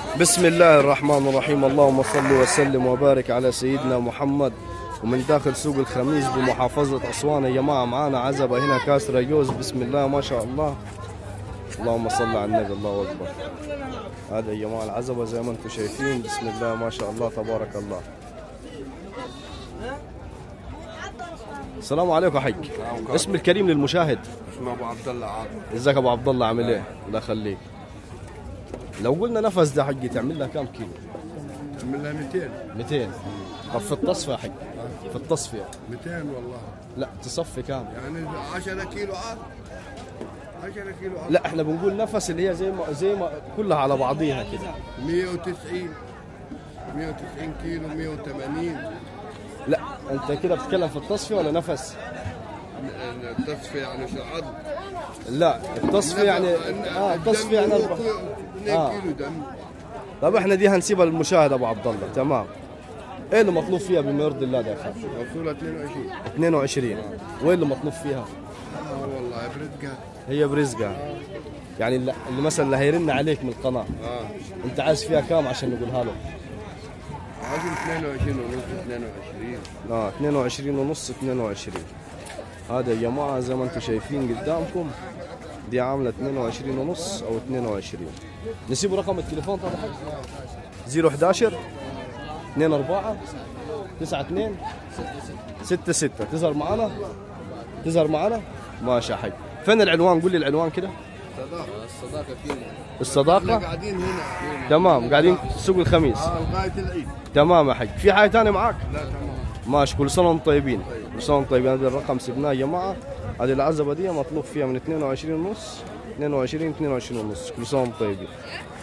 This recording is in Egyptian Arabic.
بسم الله الرحمن الرحيم اللهم صل وسلم وبارك على سيدنا محمد ومن داخل سوق الخميس بمحافظة أسوان يا جماعة معانا عزبة هنا كاسرة جوز بسم الله ما شاء الله اللهم صل على النبي الله أكبر هذا يا جماعة العزبة زي ما انتم شايفين بسم الله ما شاء الله تبارك الله السلام عليكم يا حج اسم الكريم للمشاهد اسمه ابو عبد الله عاطف ازيك يا ابو عبد الله عامل ايه الله يخليك لو قلنا نفس ده حقي تعمل لها كم كيلو من لها 200 200 طب في التصفيه يا حق في التصفيه 200 والله لا تصفي كام يعني 10 كيلو عاد 10 كيلو عاد لا احنا بنقول نفس اللي هي زي ما زي ما كلها على بعضيها كده 190 190 كيلو 180 لا انت كده بتتكلم في التصفيه ولا نفس التصفية يعني شو عد لا التصفيه يعني اه التصفيه يعني أربعة. 2 آه. كيلو دم طب احنا دي هنسيبها للمشاهد ابو عبد الله تمام ايه اللي مطلوب فيها بما يرضي الله ده يا اخي موصولة 22 22 وايه اللي مطلوب فيها اه والله برزقها هي برزقها يعني اللي اللي مثلا اللي هيرن عليك من القناه اه انت عايز فيها كام عشان نقولها له عايزين 22 ونص 22 اه 22 ونص 22 هذا يا جماعه زي ما انتم شايفين قدامكم دي عامله 22 ونص او 22 نسيبوا رقم التليفون طبعا 011 24 92 66 تظهر معنا تظهر معنا ماشي يا حي فين العنوان قول لي العنوان كده صداقة الصداقة فينا احنا الصداقه قاعدين هنا تمام قاعدين سوق الخميس اه لغاية العيد تمام يا حي في حاجه ثانيه معاك لا تمام ماشي كل سنه وانتم طيبين كل سنه وانتم طيبين هذا الرقم سبناه يا جماعه هذه العزبه دي مطلوب فيها من 22 ونص 22 22 ونص كل سنه وانتم طيبين